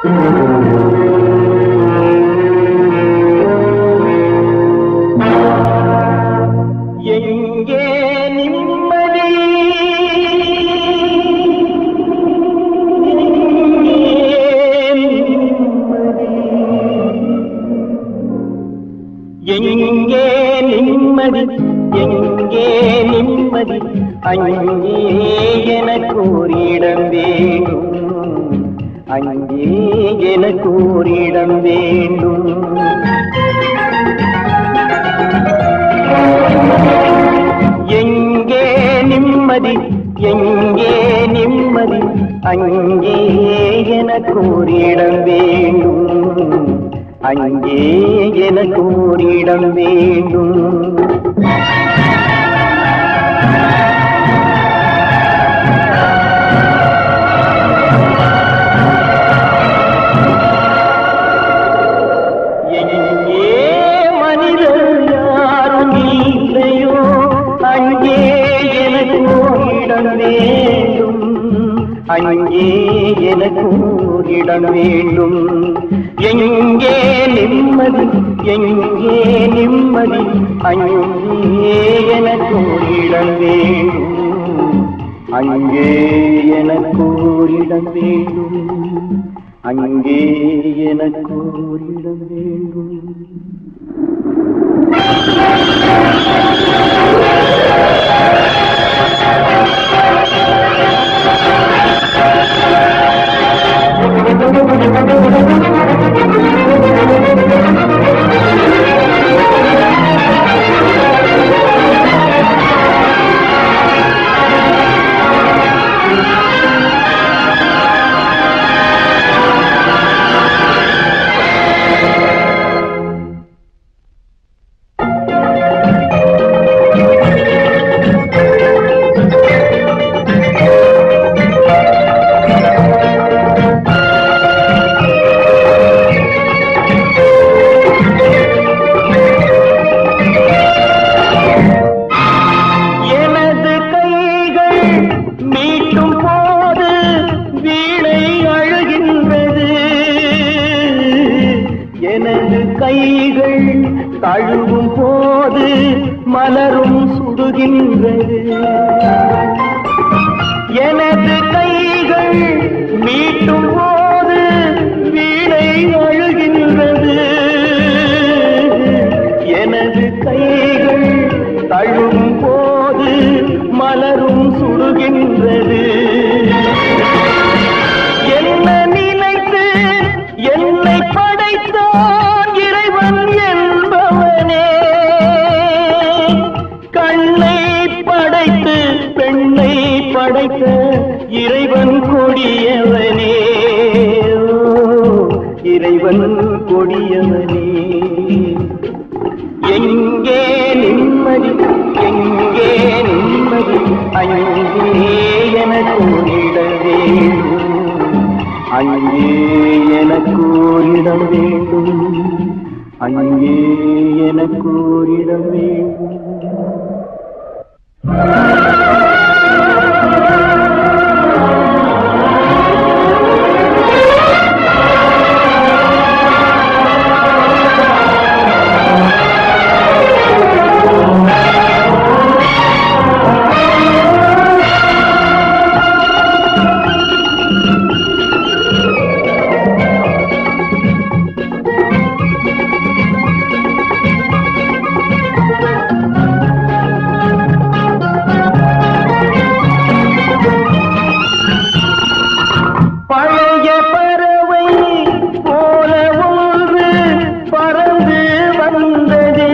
எங்கே நிம்மதி எங்கே நிம்மதி எங்கே நிம்மதி அங்கே எனக்கு ஒரு இடம் வேண்டும் அங்கே எனக்கு ஒரு இடம் வேண்டும் எங்கே நிம்மதி எங்கே நிம்மதி அங்கே எனக்கு ஒரு இடம் வேண்டும் அங்கே எனக்கு ஒரு இடம் வேண்டும் எங்கே மனிதர் யாரும் இல்லையோ அங்கே எனக்கு ஒரு இடம் வேண்டும் அங்கே எனக்கு ஒரு இடம் வேண்டும் எங்கே நிம்மதி எங்கே நிம்மதி அங்கே எனக்கு ஒரு இடம் வேண்டும் அங்கே எனக்கு ஒரு இடம் வேண்டும் அங்கே எனக்கு ஒரு இடம் வேண்டும் எனது கைகள் மீட்டும் போது வீணை அழுகின்றது எனது கைகள் தழுவும் போது மலரும் சுடுகின்றது எனது கைகள் மீட்டும் போது வீணை அழுகின்றது எனது கைகள் தழும் போது மலரும் சுடுகின்றது என்ன நினைத்து என்னை படைத்தான் இறைவன் என்பவனே கண்ணை படைத்து பெண்ணை படைத்த இறைவன் கொடியவனே ஓ, இறைவன் கொடியவனே எங்கே நிம்மதி எங்கே நிம்மதி அங்கே எனக்கு ஓரிட வேண்டும் அங்கே எனக்கு ஓரிடம் வேண்டும் அங்கே எனக்கு ஓரிடம் வேண்டும் பழைய பறவை போல ஒன்று பறந்து வந்ததே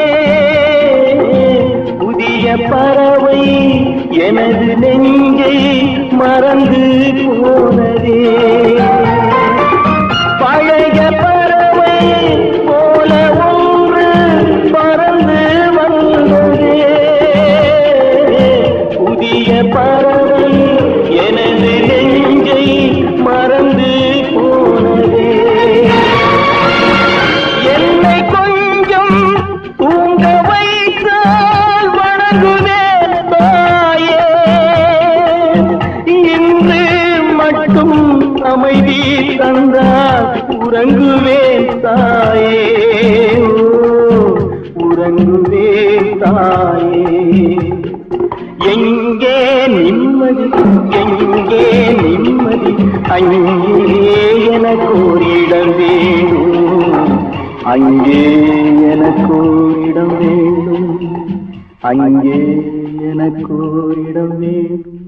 புதிய பறவை எனது நெஞ்சை மறந்து போனதே பழைய பறவை போல ஒன்று பறந்து வந்ததே புதிய பறவை எனது நெஞ்சை மறந்து போனதே என்னை கொஞ்சம் தூங்க வைத்தால் வணங்குவே தாயே இன்று மட்டும் அமைதி தந்தாயே உறங்குவேன் தாயே ஓ, உறங்குவேன் தாயே எங்கே நிம்மதி எங்கே நிம்மதி அங்கே எனக்கு ஒரு இடம் வேணும் அங்கே எனக்கு ஒரு இடம் வேண்டும் அங்கே எனக்கு ஒரு இடம் வேண்டும்